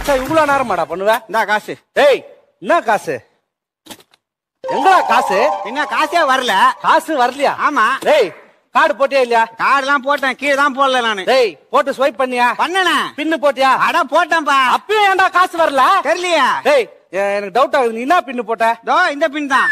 Sir இவ்வளவு நேரமாடா பண்ணுவ இந்தா காசு டேய் என்ன காசு எங்கடா காசு என்ன காசே வரல காசு வரலையா ஆமா டேய் கார்டு போட்டியா இல்லையா கார்டுலாம் போட்டேன் கீழே தான் போடல நானு டேய் போட்டு ஸ்வைப் பண்ணியா பண்ணனே பின்னு போட்டியா அட போட்டேன்பா அப்பயும் ஏன்டா காசு வரல தெரியலையா டேய் எ- எனக்கு டவுட் ஆகுது நீ என்ன பின்னு போட்ட தோ இந்த பின் தான்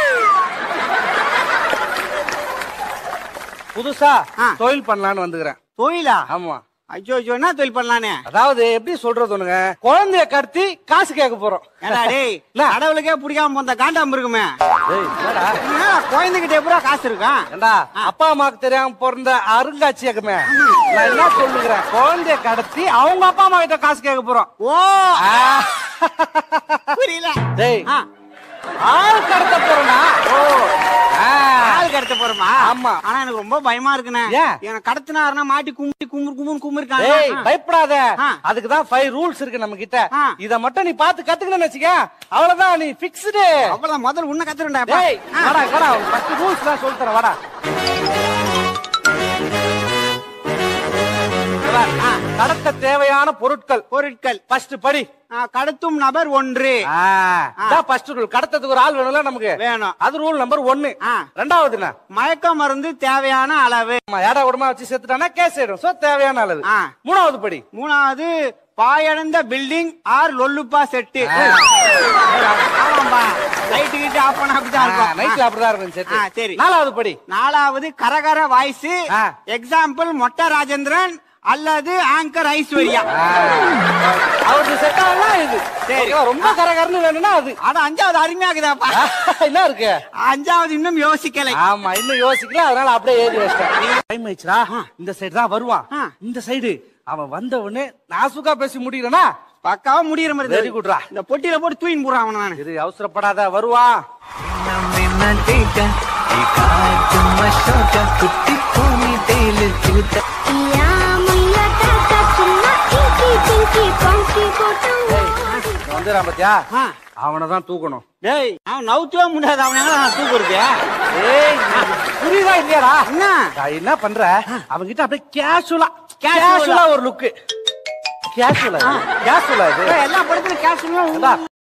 புதுசா ஆ. தொழில் பண்ணலாம்னு வந்துக்கிறேன் தொழிலா ஆமா ஐயோ ஐயோ என்ன தொழில் பண்ணலானே அதாவது எப்படி சொல்றது ஒண்ணுங்க குழந்தைய கடத்தி காசு கேட்க போறோம் ஏடா டேய் என்ன? கடவுளுக்கே பிடிக்காம போந்த காண்டாம இருக்குமே டேய், என்னடா? என்ன, குழந்தைகிட்ட எப்படா காசு இருக்கான் ஏண்டா அப்பா அம்மாக்கு தெரியாம பிறந்த அருங்காட்சியகமே நான் என்ன சொல்லுகிறேன் குழந்தைய கடத்தி அவங்க அப்பா அம்மா கிட்ட காசு கேட்க போறோம் ஓ ஆ. புரியல டேய் ஆ, ஆள் கடத்த போறோம்டா ஓ ஆள் கடத்த போறோமா ஆமா. ஆனா எனக்கு ரொம்ப பயமா இருக்குண்ணே ஏன்? எனக்கு கடத்தினாருன்னா மாட்டி கும்பி கும்புறு கும்புறு கும்பு டேய் இருக்காங்க பயப்படாத ஆ. அதுக்கு தான் ஃபைவ் ரூல்ஸ் இருக்கு நம்ம கிட்ட ஆ. இத மட்டும் நீ பாத்து கத்துக்கணும்னு வச்சுக்க அவ்வளவுதான் நீ பிக்ஸ்டு அவ்வளவு முதல்ல உன்ன கத்துறேன்டா டேய் வாடா வாடா ஃபர்ஸ்ட் ரூல்ஸ் தான் சொல்லி தரேன் வாடா இங்க வா. கடத்த தேவையான பொருட்கள் பொருட்கள் ஃபர்ஸ்ட் படி ஆ, கடத்தும் நபர் ஒன்று ஃபர்ஸ்ட் ரூல் கடத்ததுக்கு ஒரு ஆள் வேணும்ல நமக்கு வேணும் அது ரூல் நம்பர் ஒன்னு ஆ. ரெண்டாவது என்ன மயக்க மருந்து தேவையான அளவு ஆமா, ஏடா கூடமா வச்சு செத்துட்டானா கேஸ் ஆயிடும் சோ தேவையான அளவு ஆ. மூணாவது படி மூணாவது பாயடைந்த பில்டிங் ஆர் லொல்லுப்பா செட்டு ஆமாம்பா லைட்டு கிட்டு ஆஃப் பண்ண அப்படிதான் இருக்கும் நைட்ல அப்படிதான் இருக்கும் ஆ, செட்டு சரி. நாலாவது படி நாலாவது கரகர வாய்ஸ் ஆ. எக்ஸாம்பிள் மொட்டை ராஜேந்திரன் அல்லது ஆங்கர் ஐஸ்வர்யா அவருக்கு செட் ஆகலாம் இது சரி. ஓகேவா? ரொம்ப கரகரன்னு வேணும்னா அது ஆனா அஞ்சாவது அருமையாகுதாப்பா என்ன இருக்கு அஞ்சாவது இன்னும் யோசிக்கலை ஆமா இன்னும் யோசிக்கல அதனால அப்படியே ஏறி வச்சிட்டேன் டைம் ஆயிடுச்சுடா இந்த சைடு தான் வருவான் ஆ. இந்த சைடு அவன் வந்த உடனே நாசுக்கா பேசி முடிக்கிறனா பக்காவா முடியற மாதிரி Very good டா. இந்த பொட்டியில போட்டு தூயின் போடுறான் அவன நானு இது அவசரப்படாத வருவான் నమ్మినదేగా ఈ కాచుమ్మ శోక కుట్టిపోని తేలు చూత యా ముయ్య తాత చిన్న ఇంకి చింకి పంకి కొట్టు இவன் வந்துடுறான் பாத்தியா ஆ. அவனை தான் தூக்கணும் டேய் அவன் நவுத்தவே முடியாது அவன் எங்க நான் தூக்குறது ஏய் புரியுதா இல்லையாடா என்ன நான் என்ன பண்ற அவன்கிட்ட அப்படியே கேஷுவலா Casual-ஆ. கேஷுவலா ஒரு லுக்கு கேஷுவலா கேஷுவலா இது எல்லா படத்துலயும் கேஷ் ஏண்டா,